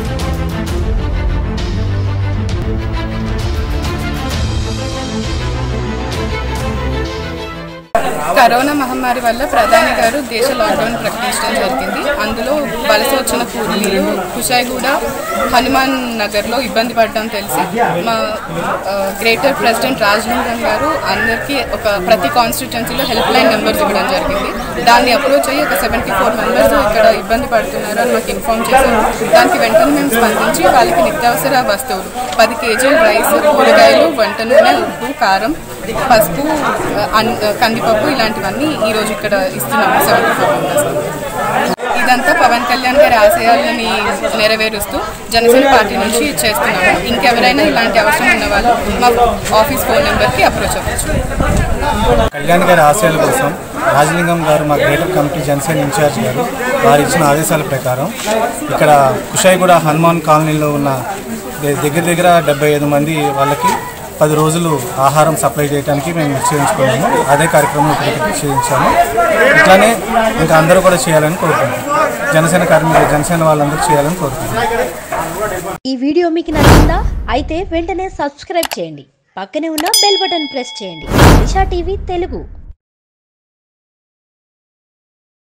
corona మహమ్మారి వల్ల ప్రధాని గారు దేశ లాక్డౌన్ ప్రకటించడం జరిగింది అందులో వలస వచ్చిన కూలీలు కుషాయిగూడ హనుమాన్ నగర్లో ఇబ్బంది పడడం తెలిసి మా ఆ, గ్రేటర్ ప్రెసిడెంట్ రాజలింగం గారు అందరికీ ఒక ప్రతి కాన్స్టిట్యున్సీలో హెల్ప్ లైన్ నెంబర్స్ ఇవ్వడం జరిగింది దాన్ని అప్రోచ్ అయ్యి ఒక సెవెంటీ ఫోర్ మెంబర్స్ ఇక్కడ ఇబ్బంది పడుతున్నారు అని మాకు ఇన్ఫార్మ్ చేశారు దానికి వెంటనే మేము స్పందించి వాళ్ళకి నిత్యావసర వస్తువులు పది కేజీల రైస్ కూరగాయలు వంట నూనె ఉప్పు కారం పసుపు అన్- కందిపప్పు ఇలాంటివన్నీ ఈ రోజు ఇక్కడ ఇస్తున్నాము సెవెంటీ ఫోర్ మెంబర్స్ ఇదంతా పవన్ కళ్యాణ్ గారి ఆశయాలని నెరవేరుస్తూ జనసేన పార్టీ నుంచి చేస్తున్నాము ఇంకెవరైనా ఇలాంటి అవసరం ఉన్న వాళ్ళు మా ఆఫీస్ ఫోన్ నెంబర్కి అప్రోచ్ అవ్వచ్చు కళ్యాణ్ గారి ఆశయాల కోసం రాజలింగం గారు మా గ్రేటర్ కమిటీ జనసేన ఇన్ఛార్జ్ గారు వారు ఇచ్చిన ఆదేశాల ప్రకారం ఇక్కడ కుషాయిగూడ హనుమాన్ కాలనీలో ఉన్న ద- దగ్గర దగ్గర డెబ్బై ఐదు మంది వాళ్ళకి పది రోజులు ఆహారం సప్లై చేయడానికి మేము నిశ్చయించుకున్నాము అదే కార్యక్రమం ఇప్పటికి నిశ్చయించాము ఇట్లానే ఇంకా అందరూ కూడా చేయాలని కోరుకుంటున్నాం జనసేన కార్మికులు జనసేన వాళ్ళందరూ చేయాలని కోరుకుంటున్నాం ఈ వీడియో మీకు నచ్చిందా అయితే వెంటనే సబ్స్క్రైబ్ చేయండి పక్కనే ఉన్న బెల్ బటన్ ప్రెస్ చేయండి దిశా టీవీ తెలుగు